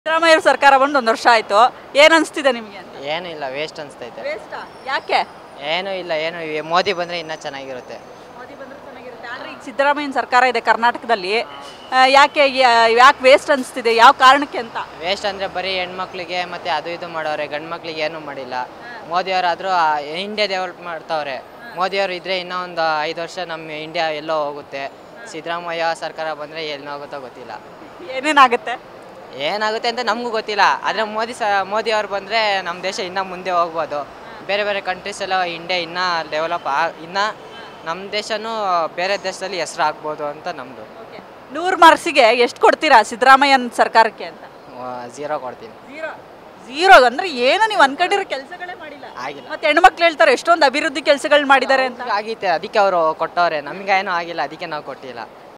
ಸಿದ್ದರಾಮಯ್ಯ ಸರ್ಕಾರ ಬಂದು ಒಂದು ವರ್ಷ ಆಯ್ತು ಏನ್ ಅನ್ಸ್ತಿದೆ ನಿಮಗೆ ಅಂತ ಏನೂ ಇಲ್ಲ ವೇಸ್ಟ್ ಅನಿಸ್ತೈತೆ ವೇಸ್ಟಾ ಯಾಕೆ ಏನೂ ಇಲ್ಲ ಏನು ಈ ಮೋದಿ ಬಂದರೆ ಇನ್ನೂ ಚೆನ್ನಾಗಿರುತ್ತೆ ಮೋದಿ ಬಂದ್ರೆ ಚೆನ್ನಾಗಿರುತ್ತೆ ಆದ್ರೆ ಈಗ ಸಿದ್ದರಾಮಯ್ಯನ ಸರ್ಕಾರ ಇದೆ ಕರ್ನಾಟಕದಲ್ಲಿ ಆ, ಯಾಕೆ ಯಾಕೆ ವೇಸ್ಟ್ ಅನಿಸ್ತಿದೆ ಯಾವ ಕಾರಣಕ್ಕೆ ಅಂತ ವೇಸ್ಟ್ ಅಂದರೆ ಬರೀ ಹೆಣ್ಮಕ್ಳಿಗೆ ಮತ್ತು ಅದು ಇದು ಮಾಡೋರೆ ಗಂಡು ಮಕ್ಳಿಗೆ ಏನೂ ಮಾಡಿಲ್ಲ ಮೋದಿಯವರಾದರೂ ಇಂಡಿಯಾ ಡೆವಲಪ್ ಮಾಡ್ತಾವ್ರೆ ಮೋದಿಯವರು ಇದ್ದರೆ ಇನ್ನೂ ಒಂದು ಐದು ವರ್ಷ ನಮ್ಮ ಇಂಡಿಯಾ ಎಲ್ಲೋ ಹೋಗುತ್ತೆ ಸಿದ್ದರಾಮಯ್ಯ ಸರ್ಕಾರ ಬಂದರೆ ಎಲ್ಲಿ ಹೋಗುತ್ತೋ ಗೊತ್ತಿಲ್ಲ ಏನೇನಾಗುತ್ತೆ ಏನಾಗುತ್ತೆ ಅಂತ ನಮಗೂ ಗೊತ್ತಿಲ್ಲ ಆದರೆ ಮೋದಿ ಸ ಮೋದಿಯವ್ರು ಬಂದರೆ ನಮ್ಮ ದೇಶ ಇನ್ನೂ ಮುಂದೆ ಹೋಗ್ಬೋದು ಬೇರೆ ಬೇರೆ ಕಂಟ್ರೀಸ್ ಎಲ್ಲ ಇಂಡಿಯಾ ಇನ್ನೂ ಡೆವಲಪ್ ಆ ಇನ್ನೂ ನಮ್ಮ ದೇಶನೂ ಬೇರೆ ದೇಶದಲ್ಲಿ ಹೆಸ್ರು ಆಗ್ಬೋದು ಅಂತ ನಮ್ಮದು ನೂರು ಮಾರ್ಕ್ಸಿಗೆ ಎಷ್ಟು ಕೊಡ್ತೀರಾ ಸಿದ್ದರಾಮಯ್ಯನ ಸರ್ಕಾರಕ್ಕೆ ಅಂತ ಝೀರೋ ಕೊಡ್ತೀನಿ ಝೀರೋ ಝೀರೋ ಅಂದ್ರೆ ಏನು ನೀವು ಅನ್ಕೊಂಡಿರೋ ಕೆಲಸಗಳೇ ಮಾಡಿಲ್ಲ ಆಗಿಲ್ಲ ಮತ್ತೆ ಹೆಣ್ಮಕ್ಳು ಹೇಳ್ತಾರೆ ಎಷ್ಟೊಂದು ಅಭಿವೃದ್ಧಿ ಕೆಲಸಗಳು ಮಾಡಿದ್ದಾರೆ ಅಂತ ಆಗೈತೆ ಅದಕ್ಕೆ ಅವರು ಕೊಟ್ಟವ್ರೆ ನಮಗೇನೂ ಆಗಿಲ್ಲ ಅದಕ್ಕೆ ನಾವು ಕೊಟ್ಟಿಲ್ಲ